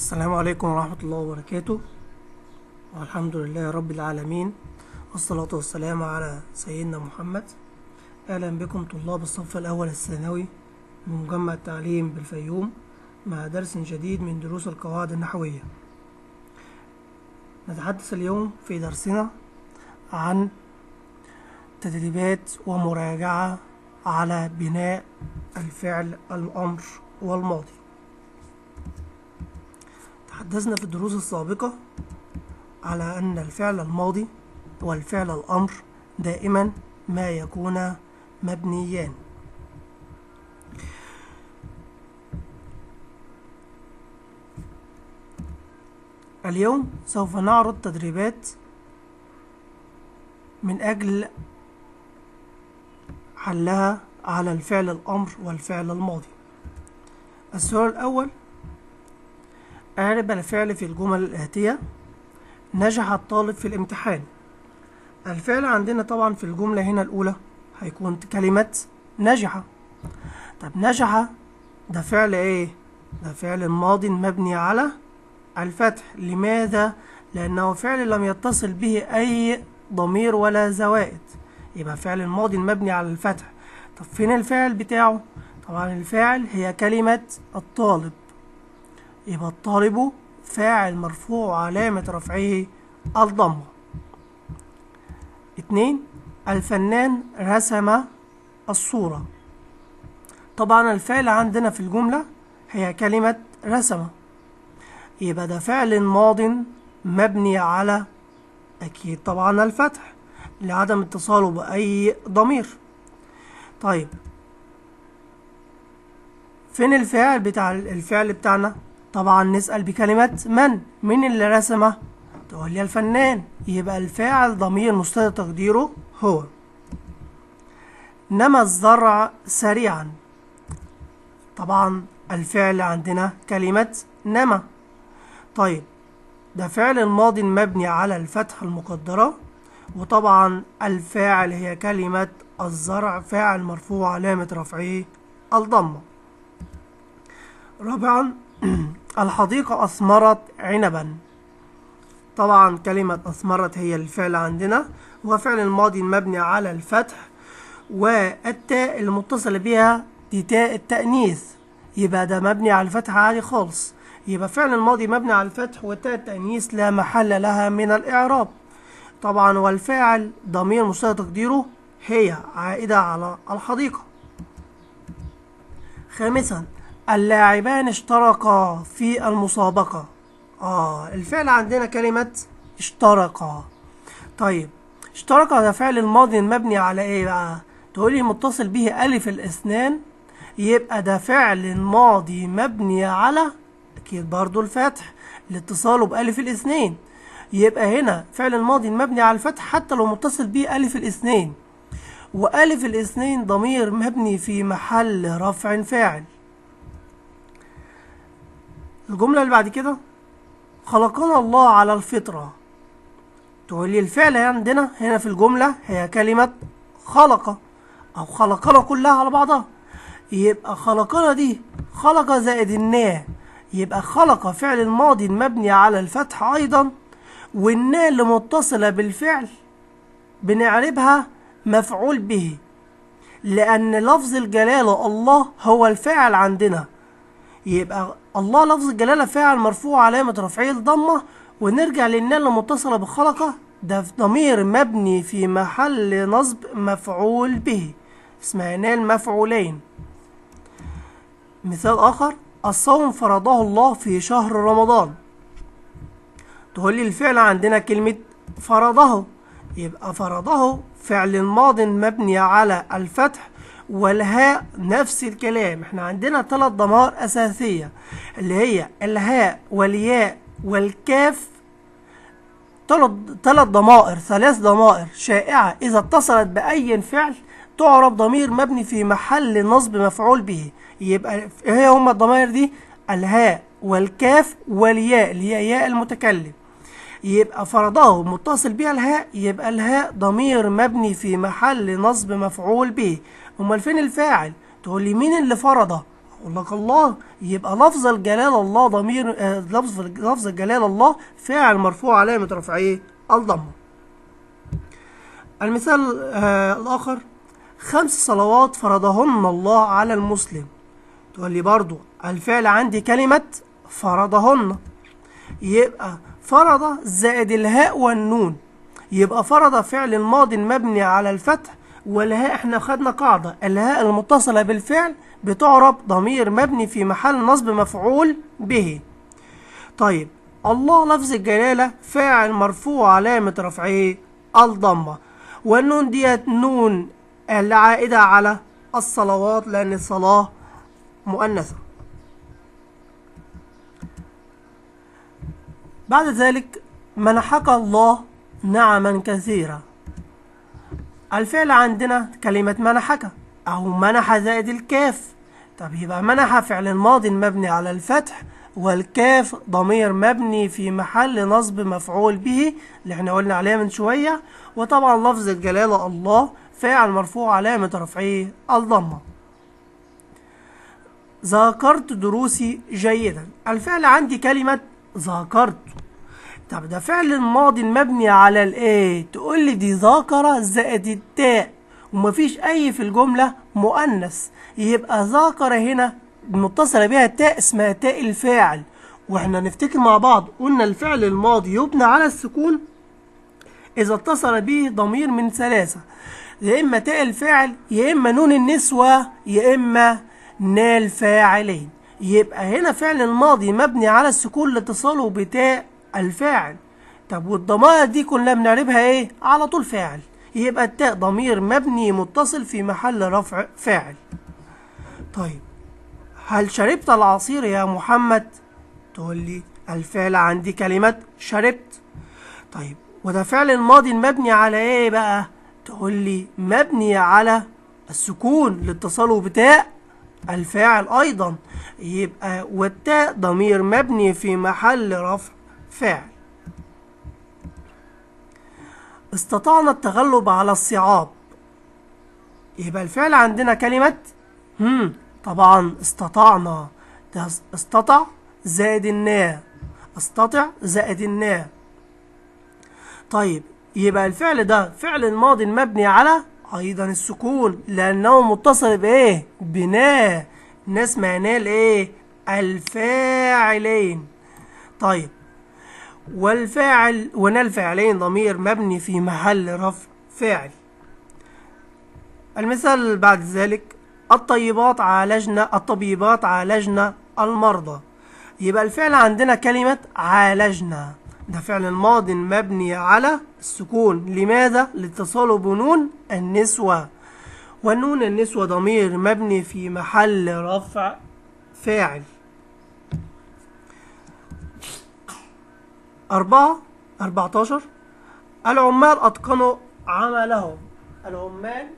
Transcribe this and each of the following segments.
السلام عليكم ورحمة الله وبركاته والحمد لله رب العالمين والصلاة والسلام على سيدنا محمد أهلا بكم طلاب الصف الأول الثانوي من مجمع التعليم بالفيوم مع درس جديد من دروس القواعد النحوية نتحدث اليوم في درسنا عن تدريبات ومراجعة على بناء الفعل الأمر والماضي تحدثنا في الدروس السابقة على أن الفعل الماضي والفعل الأمر دائما ما يكون مبنيان اليوم سوف نعرض تدريبات من أجل حلها على الفعل الأمر والفعل الماضي السؤال الأول أعرب الفعل في الجمل الآتية نجح الطالب في الامتحان الفعل عندنا طبعا في الجملة هنا الأولى هيكون كلمة نجح طب نجح ده فعل ايه ده فعل ماض مبني على الفتح لماذا لأنه فعل لم يتصل به أي ضمير ولا زوائد يبقى فعل ماضي مبني على الفتح طب فين الفعل بتاعه طبعا الفاعل هي كلمة الطالب يبقى الطالب فاعل مرفوع علامة رفعه الضمة اتنين الفنان رسم الصورة طبعا الفعل عندنا في الجملة هي كلمة رسم يبقى ده فعل ماض مبني على أكيد طبعا الفتح لعدم اتصاله بأي ضمير طيب فين الفاعل بتاع الفعل بتاعنا طبعا نسأل بكلمة من مين اللي رسمه تقول لي الفنان يبقى الفاعل ضمير مستتر تقديره هو نمى الزرع سريعا طبعا الفعل عندنا كلمة نمى طيب ده فعل الماضي مبني على الفتحة المقدرة وطبعا الفاعل هي كلمة الزرع فاعل مرفوع علامة رفعه الضمة رابعا الحديقة أثمرت عنبا طبعا كلمة أثمرت هي الفعل عندنا وفعل الماضي مبني على الفتح والتاء المتصلة بها دي تاء التأنيث يبقى ده مبني على الفتح عادي خالص يبقى فعل الماضي مبني على الفتح وتاء التأنيث لا محل لها من الإعراب طبعا والفاعل ضمير مستتر تقديره هي عائدة على الحديقة خامسا اللاعبان اشتركا في المسابقة اه الفعل عندنا كلمة اشتركا طيب اشتركا ده فعل الماضي مبني على ايه بقى تقولي متصل به ألف الأسنان يبقى ده فعل ماضي مبني على أكيد برضو الفتح لاتصاله بألف الاثنين يبقى هنا فعل الماضي مبني على الفتح حتى لو متصل به ألف الاثنين وألف الاثنين ضمير مبني في محل رفع فاعل الجملة اللي بعد كده خلقنا الله على الفطرة تقول لي الفعل عندنا هنا في الجملة هي كلمة خلق أو خلقنا كلها على بعضها يبقى خلقنا دي خلق زائد النا يبقى خلق فعل الماضي مبني على الفتح أيضا والنا اللي متصلة بالفعل بنعربها مفعول به لأن لفظ الجلالة الله هو الفاعل عندنا يبقى الله لفظ الجلالة فاعل مرفوع علامة رفعه الضمة ونرجع للنا اللي متصلة بخلقة ده ضمير مبني في محل نصب مفعول به اسمها نال مفعولين مثال آخر الصوم فرضه الله في شهر رمضان تقول لي الفعل عندنا كلمة فرضه يبقى فرضه فعل ماض مبني على الفتح والهاء نفس الكلام احنا عندنا ثلاث ضمائر اساسيه اللي هي الهاء والياء والكاف ثلاث ضمائر ثلاث ضمائر شائعه اذا اتصلت باي فعل تعرب ضمير مبني في محل نصب مفعول به يبقى ايه هما الضمائر دي الهاء والكاف والياء اللي هي ياء المتكلم يبقى فرضه متصل بها الهاء يبقى الهاء ضمير مبني في محل نصب مفعول به امال فين الفاعل تقول لي مين اللي فرضه اقول لك الله يبقى لفظ الجلال الله ضمير آه لفظ لفظ الجلال الله فاعل مرفوع علامة رفعه الضمة المثال آه الآخر خمس صلوات فرضهن الله على المسلم تقول لي برضو الفعل عندي كلمة فرضهن يبقى فرض زائد الهاء والنون يبقى فرض فعل ماض مبني على الفتح والهاء احنا خدنا قاعدة الهاء المتصلة بالفعل بتعرب ضمير مبني في محل نصب مفعول به طيب الله لفظ الجلالة فاعل مرفوع علامة رفعه الضمة والنون ديت نون العائدة على الصلوات لأن الصلاة مؤنثة بعد ذلك منحك الله نعما كثيرة الفعل عندنا كلمة منحك أو منح زائد الكاف طب يبقى منح فعل ماض مبني على الفتح والكاف ضمير مبني في محل نصب مفعول به اللي احنا قلنا عليها من شوية وطبعا لفظ الجلالة الله فاعل مرفوع علامة رفعه الضمة ذاكرت دروسي جيدا الفعل عندي كلمة ذاكرت طب ده فعل ماضي مبني على الايه تقول لي دي ذاكرة زائد التاء ومفيش اي في الجملة مؤنث يبقى ذاكرة هنا متصلة بها التاء اسمها تاء الفاعل واحنا نفتكر مع بعض قلنا الفعل الماضي يبنى على السكون اذا اتصل به ضمير من ثلاثة يا اما تاء الفاعل يا اما نون النسوة يا اما نال فاعلين يبقى هنا فعل الماضي مبني على السكون لاتصاله بتاء الفاعل طب والضمائر دي كلها بنعربها ايه على طول فاعل يبقى التاء ضمير مبني متصل في محل رفع فاعل طيب هل شربت العصير يا محمد تقول لي الفعل عندي كلمة شربت طيب وده فعل الماضي المبني على ايه بقى تقول لي مبني على السكون لاتصاله بتاء الفاعل ايضا يبقى والتاء ضمير مبني في محل رفع فاعل استطعنا التغلب على الصعاب يبقى الفعل عندنا كلمة هم طبعا استطعنا ده استطع زائد النا استطع زائد النا طيب يبقى الفعل ده فعل الماضي المبني على ايضا السكون لانه متصل بايه بنا ناس معناه الايه الفاعلين طيب والفاعل ونا الفاعلين ضمير مبني في محل رفع فاعل المثال بعد ذلك الطيبات عالجنا الطبيبات عالجنا المرضى يبقى الفعل عندنا كلمة عالجنا ده فعل الماضي مبني على السكون لماذا؟ لاتصاله بنون النسوة والنون النسوة ضمير مبني في محل رفع فاعل أربعة أربعتاشر العمال أتقنوا عملهم العمال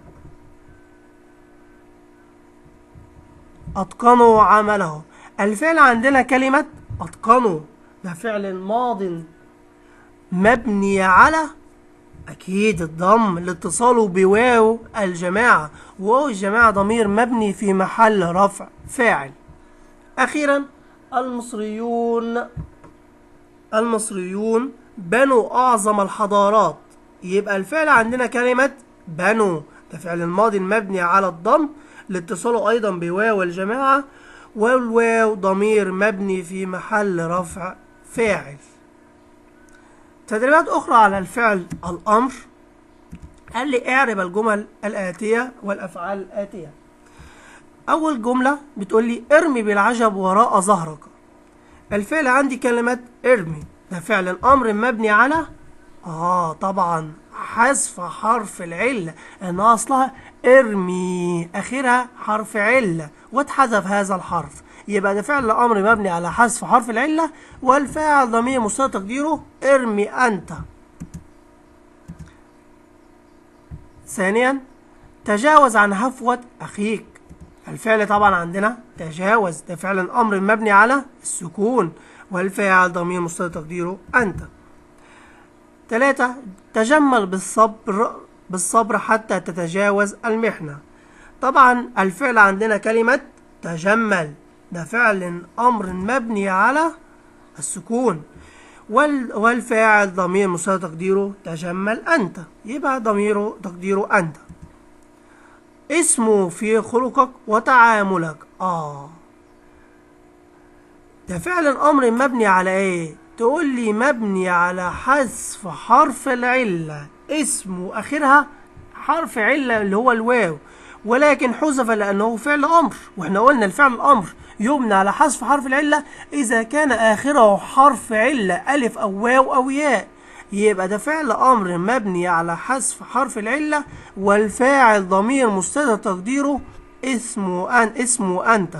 أتقنوا عملهم الفعل عندنا كلمة أتقنوا ده فعل ماض مبني على أكيد الضم لاتصاله بواو الجماعة واو الجماعة ضمير مبني في محل رفع فاعل أخيرا المصريون المصريون بنوا أعظم الحضارات يبقى الفعل عندنا كلمة بنوا ده فعل الماضي المبني على الضم لاتصاله أيضا بواو الجماعة والواو ضمير مبني في محل رفع فاعل تدريبات أخرى على الفعل الأمر قال لي اعرب الجمل الآتية والأفعال الآتية أول جملة بتقول لي ارمي بالعجب وراء ظهرك الفعل عندي كلمة ارمي ده فعل الأمر مبني على آه طبعا حذف حرف العلة إنها أصلها ارمي آخرها حرف علة واتحذف هذا الحرف يبقى ده فعل الأمر مبني على حذف حرف العلة والفاعل ضمير مستتر تقديره ارمي أنت ثانيا تجاوز عن هفوة أخيك الفعل طبعا عندنا تجاوز ده فعل الأمر مبني على السكون والفاعل ضمير مستتر تقديره أنت ثلاثة تجمل بالصبر بالصبر حتى تتجاوز المحنة طبعا الفعل عندنا كلمة تجمل ده فعل أمر مبني على السكون وال والفاعل ضمير مستتر تقديره تجمل أنت يبقى ضميره تقديره أنت اسمه في خلقك وتعاملك آه ده فعل الأمر مبني على إيه؟ تقول لي مبني على حذف حرف العلة اسمه آخرها حرف علة اللي هو الواو ولكن حذف لأنه فعل أمر وإحنا قلنا الفعل الأمر يبنى على حذف حرف العلة إذا كان آخره حرف علة ألف أو واو أو ياء يبقى ده فعل أمر مبني على حذف حرف العلة والفاعل ضمير مستتر تقديره اسمه أن اسمه أنت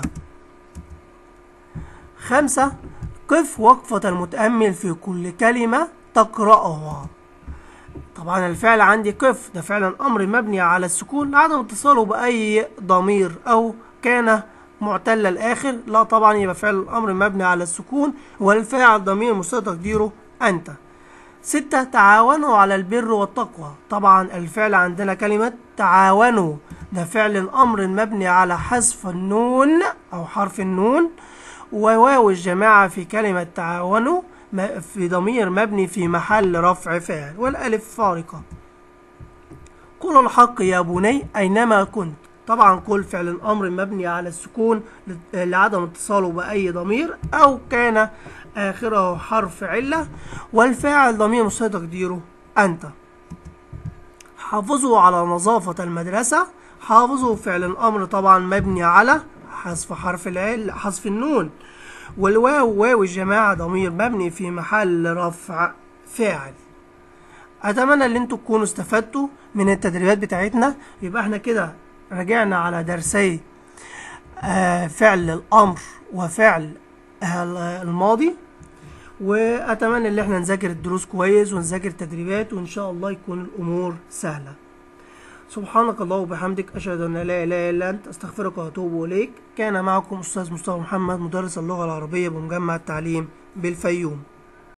خمسة قف وقفة المتأمل في كل كلمة تقرأها طبعا الفعل عندي قف ده فعلا أمر مبني على السكون عدم اتصاله بأي ضمير أو كان معتل الآخر لا طبعا يبقى فعل الأمر مبني على السكون والفاعل ضمير مستتر تقديره أنت ستة تعاونوا على البر والتقوى طبعا الفعل عندنا كلمة تعاونوا ده فعل الأمر مبني على حذف النون أو حرف النون وواو الجماعة في كلمة تعاونوا في ضمير مبني في محل رفع فاعل والألف فارقة قل الحق يا بني أينما كنت طبعا كل فعل الأمر مبني على السكون لعدم اتصاله بأي ضمير أو كان آخره حرف علة والفاعل ضمير مستتر تقديره أنت حافظوا على نظافة المدرسة حافظوا فعل الأمر طبعا مبني على حذف حرف العل حذف النون والواو واو الجماعة ضمير مبني في محل رفع فاعل أتمنى إن انتوا تكونوا استفدتوا من التدريبات بتاعتنا يبقى احنا كده رجعنا على درسي آه فعل الأمر وفعل آه الماضي وأتمنى إن احنا نذاكر الدروس كويس ونذاكر التدريبات وإن شاء الله يكون الأمور سهلة سبحانك الله وبحمدك أشهد أن لا إله إلا أنت أستغفرك وأتوب إليك كان معكم أستاذ مصطفى محمد مدرس اللغة العربية بمجمع التعليم بالفيوم